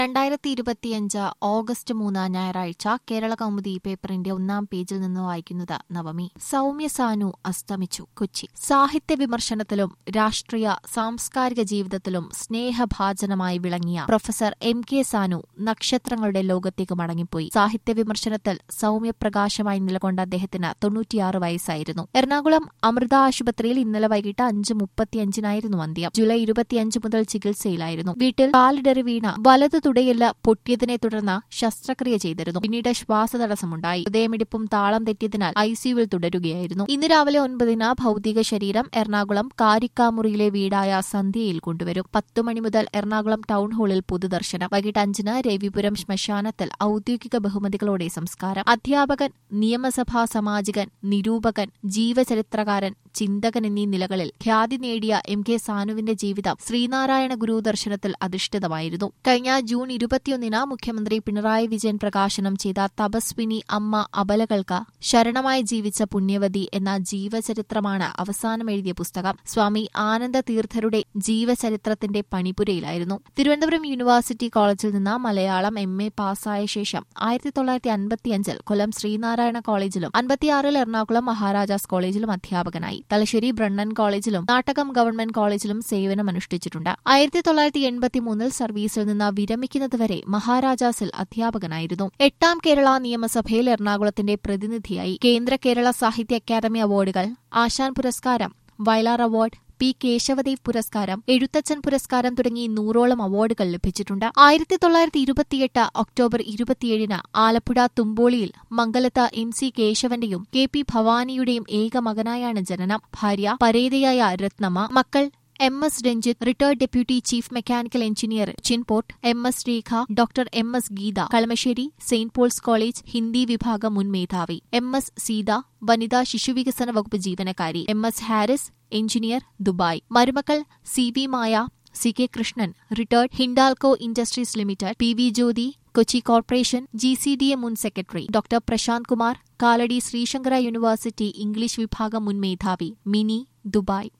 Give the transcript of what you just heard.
രണ്ടായിരത്തി ഇരുപത്തിയഞ്ച് ഓഗസ്റ്റ് മൂന്ന് ഞായറാഴ്ച കേരള കൗമുദി പേപ്പറിന്റെ ഒന്നാം പേജിൽ നിന്ന് വായിക്കുന്നത് നവമി സൗമ്യ സാനു അസ്തമിച്ചു കൊച്ചി സാഹിത്യ വിമർശനത്തിലും രാഷ്ട്രീയ സാംസ്കാരിക ജീവിതത്തിലും സ്നേഹഭാജനമായി വിളങ്ങിയ പ്രൊഫസർ എം കെ സാനു നക്ഷത്രങ്ങളുടെ ലോകത്തേക്ക് മടങ്ങിപ്പോയി സാഹിത്യ വിമർശനത്തിൽ സൗമ്യപ്രകാശമായി നിലകൊണ്ട അദ്ദേഹത്തിന് തൊണ്ണൂറ്റിയാറ് വയസ്സായിരുന്നു എറണാകുളം അമൃത ആശുപത്രിയിൽ ഇന്നലെ വൈകിട്ട് അഞ്ച് മുപ്പത്തിയഞ്ചിനായിരുന്നു അന്ത്യം ജൂലൈ ഇരുപത്തിയഞ്ച് മുതൽ ചികിത്സയിലായിരുന്നു വീട്ടിൽ കാലിടറി വീണ വലതു തുടയെല്ല് പൊട്ടിയതിനെ തുടർന്ന് ശസ്ത്രക്രിയ ചെയ്തിരുന്നു പിന്നീട് ശ്വാസതടസ്സമുണ്ടായി ഹൃദയമിടിപ്പും താളം തെറ്റിയതിനാൽ ഐസിയുവിൽ തുടരുകയായിരുന്നു ഇന്ന് രാവിലെ ഒൻപതിന് ഭൌതിക ശരീരം എറണാകുളം കാരിക്കാമുറിയിലെ വീടായ സന്ധ്യയിൽ കൊണ്ടുവരും പത്തു മണി മുതൽ എറണാകുളം ടൗൺ ഹാളിൽ പൊതുദർശനം വൈകിട്ട് അഞ്ചിന് രവിപുരം ശ്മശാനത്തിൽ ഔദ്യോഗിക ബഹുമതികളോടെ സംസ്കാരം അധ്യാപകൻ നിയമസഭാ സാമാജികൻ നിരൂപകൻ ജീവചരിത്രകാരൻ ചിന്തകൻ എന്നീ നിലകളിൽ ഖ്യാതി നേടിയ എം കെ സാനുവിന്റെ ജീവിതം ശ്രീനാരായണ ഗുരു ദർശനത്തിൽ അധിഷ്ഠിതമായിരുന്നു കഴിഞ്ഞ ജൂൺ ഇരുപത്തിയൊന്നിന് മുഖ്യമന്ത്രി പിണറായി വിജയൻ പ്രകാശനം ചെയ്ത തപസ്വിനി അമ്മ അബലകൾക്ക് ശരണമായി ജീവിച്ച പുണ്യവതി എന്ന ജീവചരിത്രമാണ് അവസാനം എഴുതിയ പുസ്തകം സ്വാമി ആനന്ദ തീർത്ഥരുടെ ജീവചരിത്രത്തിന്റെ പണിപുരയിലായിരുന്നു തിരുവനന്തപുരം യൂണിവേഴ്സിറ്റി കോളേജിൽ നിന്ന് മലയാളം എം എ പാസ്സായ ശേഷം ആയിരത്തി തൊള്ളായിരത്തി അൻപത്തിയഞ്ചിൽ കൊല്ലം ശ്രീനാരായണ കോളേജിലും അൻപത്തിയാറിൽ എറണാകുളം മഹാരാജാസ് കോളേജിലും അധ്യാപകനായി തലശ്ശേരി ബ്രണ്ണൻ കോളേജിലും നാട്ടകം ഗവൺമെന്റ് കോളേജിലും സേവനമനുഷ്ഠിച്ചിട്ടുണ്ട് ആയിരത്തി തൊള്ളായിരത്തി എൺപത്തിമൂന്നിൽ സർവീസിൽ നിന്ന് വിരമിക്കുന്നതുവരെ മഹാരാജാസിൽ അധ്യാപകനായിരുന്നു എട്ടാം കേരള നിയമസഭയിൽ എറണാകുളത്തിന്റെ പ്രതിനിധിയായി കേന്ദ്ര കേരള സാഹിത്യ അക്കാദമി അവാർഡുകൾ ആശാൻ പുരസ്കാരം വയലാർ അവാർഡ് പി കേശവദേവ് പുരസ്കാരം എഴുത്തച്ഛൻ പുരസ്കാരം തുടങ്ങി നൂറോളം അവാർഡുകൾ ലഭിച്ചിട്ടുണ്ട് ആയിരത്തി തൊള്ളായിരത്തി ഇരുപത്തിയെട്ട് ഒക്ടോബർ ഇരുപത്തിയേഴിന് ആലപ്പുഴ തുമ്പോളിയിൽ മംഗലത്ത് എം സി കേശവന്റെയും കെ പി ഭവാനിയുടെയും ഏക മകനായാണ് ജനനം ഭാര്യ പരേതയായ രത്നമ്മ മക്കൾ M S Ranjith retired deputy chief mechanical engineer ചിൻപോർട്ട് M S Rekha doctor M S Geetha Kalamassery Saint Paul's college Hindi വിഭാഗം മുൻ മേധാവി എം എസ് സീത വനിതാ ശിശുവികസന വകുപ്പ് ജീവനക്കാരി M S Haris engineer Dubai മരുമക്കൾ C V Maya C K Krishnan retired Hindalco industries limited P V Jyothi Kochi corporation G C D A മുൻ secretary doctor Prashant Kumar Kalady Sreesankara university English വിഭാഗം മുൻ മേധാവി മിനി ദുബായ്